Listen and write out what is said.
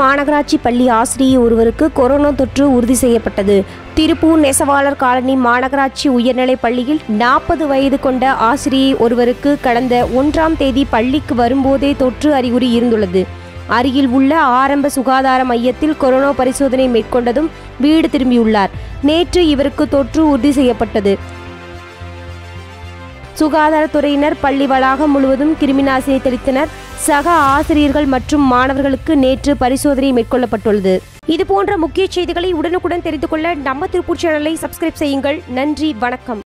மாநகராட்சி பள்ளி ஆசிரியை ஒருவருக்கு கொரோனா தொற்று உறுதி செய்யப்பட்டது திருப்பூர் நெசவாளர் காலனி மாநகராட்சி உயர்நிலைப் பள்ளியில் நாற்பது வயது கொண்ட ஆசிரியை ஒருவருக்கு கடந்த ஒன்றாம் தேதி பள்ளிக்கு வரும்போதே தொற்று அறிகுறி இருந்துள்ளது அருகில் உள்ள ஆரம்ப சுகாதார மையத்தில் கொரோனா பரிசோதனை மேற்கொண்டதும் வீடு திரும்பியுள்ளார் நேற்று இவருக்கு தொற்று உறுதி செய்யப்பட்டது சுகாதாரத்துறையினர் பள்ளி வளாகம் முழுவதும் கிருமிநாசினி தெளித்தனர் சக ஆசிரியர்கள் மற்றும் மாணவர்களுக்கு நேற்று பரிசோதனை மேற்கொள்ளப்பட்டுள்ளது இது போன்ற முக்கிய செய்திகளை உடனுக்குடன் தெரிந்து கொள்ள நம்ம திருப்பூர் சேனலை சப்ஸ்கிரைப் செய்யுங்கள் நன்றி வணக்கம்